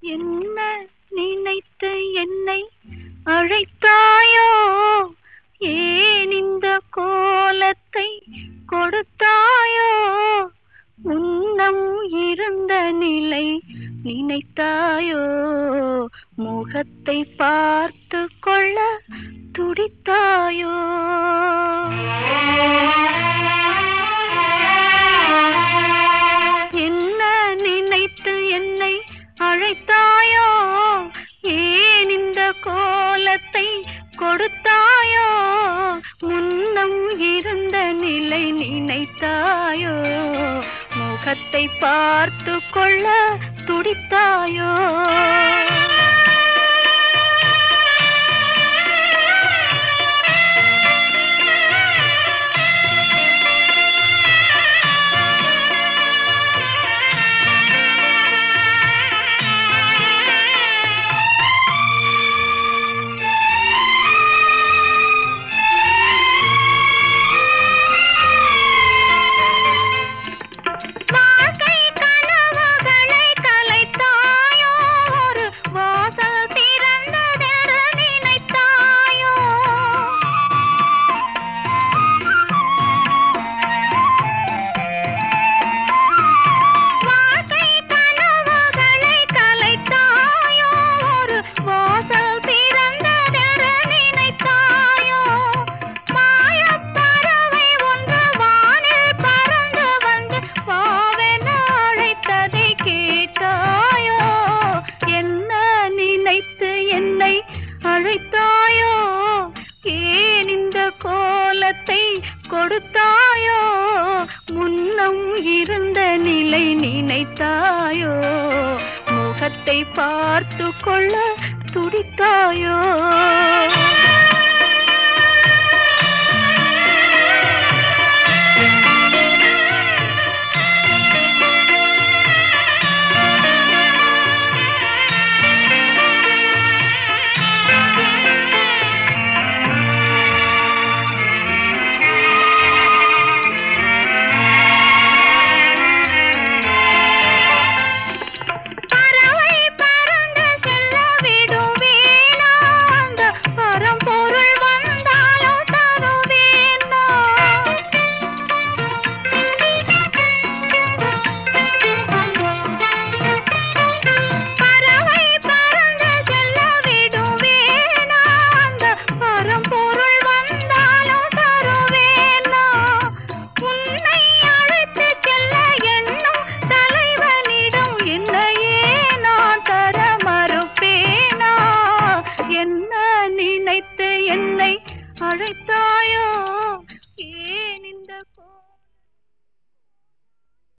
என்ன நினைத்து என்னை அழைத்தாயோ ஏன் இந்த கோலத்தை கொடுத்தாயோ முன்னம் இருந்த நிலை நினைத்தாயோ முகத்தை பார்த்து கொள்ள துடித்தாயோ என்ன நினைத்து என்னை அழைத்தாயோ ஏன் இந்த கோலத்தை கொடுத்தாயோ முன்னம் இருந்த நிலை நினைத்தாயோ முகத்தை பார்த்து கொள்ள துடித்தாயோ வாழ்க்கை கனவுகளை கலைத்தாயோ ஒரு வாசல் திறந்ததென்று நினைத்தாயோ வாழ்க்கை கனவுகளை கலைத்தாயோ ஒரு வாசல் திறந்ததென்று நினைத்தாயோ மாயப் பறவை ஒன்று வானில் பறந்து வந்து வாவென அழைத்ததை கேட்டாயோ என்ன நினைத்து என்னை அழைத்தாயோ ஏன் இந்த கோலத்தை கொடுத்தாயோ முன்னம் இருந்த நிலை நினைத்தாயோ முகத்தை பார்த்து கொள்ள துடித்தாயோ பறவை பறந்து செல்ல விடுவேனா அந்த பரம்பொருள் வந்தாலும் தருவேனா பறவை பறந்து செல்ல விடுவேனா அந்த பரம்பொருள் வந்தாலும் தருவேனா உன்னை அழைத்து செல்ல எண்ணும் தலைவனிடம் என்னையே நான் தர மறுப்பேனா என்ன நினைத்து என்னை அழைத்தாயோ